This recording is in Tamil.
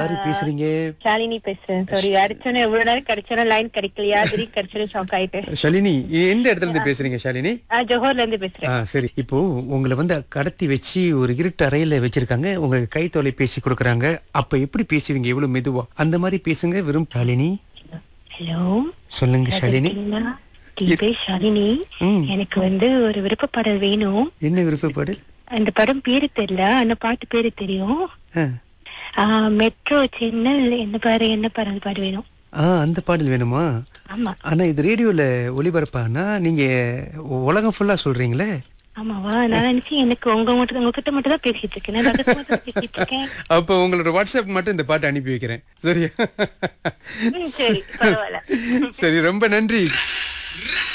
யாரு பேசுறீங்க ஷாலினி பேசுறேன் சாரி அடிச்சோன்னே எவ்வளவு நேரம் கிடைச்சோன்னா லைன் கிடைக்கலையா திடீர் கிடைச்சோன்னு ஷாக் ஆயிட்டேன் ஷலினி எந்த இடத்துல இருந்து பேசுறீங்க ஷாலினி ஆ, ஜோஹர்ல இருந்து பேசுறேன் ஆ சரி இப்போ உங்களை வந்து கடத்தி வச்சு ஒரு இருட்டு அறையில வச்சிருக்காங்க உங்களுக்கு கை தொலைபேசி கொடுக்கறாங்க அப்ப எப்படி பேசுவீங்க எவ்வளவு மெதுவா அந்த மாதிரி பேசுங்க வெறும் ஷாலினி ஹலோ சொல்லுங்க ஷாலினி டிபே ஷாலினி ம். எனக்கு வந்து ஒரு விருப்ப பாடல் வேணும் என்ன விருப்பப்பாடு அந்த படம் பேரு தெரியல அந்த பாட்டு பேரு தெரியும் ஆ. ஆ, மெட்ரோ சென்னல் என்ன பாரு என்ன பாரு அந்த பாட்டு வேணும் ஆ அந்த பாடல் வேணுமா ஆமா ஆனா இது ரேடியோல ஒளிபரப்பானா நீங்க உலகம் ஃபுல்லா சொல்றீங்களே ஆமாவா நான் நினைச்சேன் எனக்கு உங்க மட்டும் உங்ககிட்ட மட்டும் தான் பேசிட்டு இருக்கேன் நான் ரகசியமா தான் பேசிட்டு இருக்கேன் அப்ப உங்களோட வாட்ஸ்அப் மட்டும் இந்த பாட்டு அனுப்பி வைக்கிறேன் சரியா ம், சரி பரவாயில்ல சரி ரொம்ப நன்றி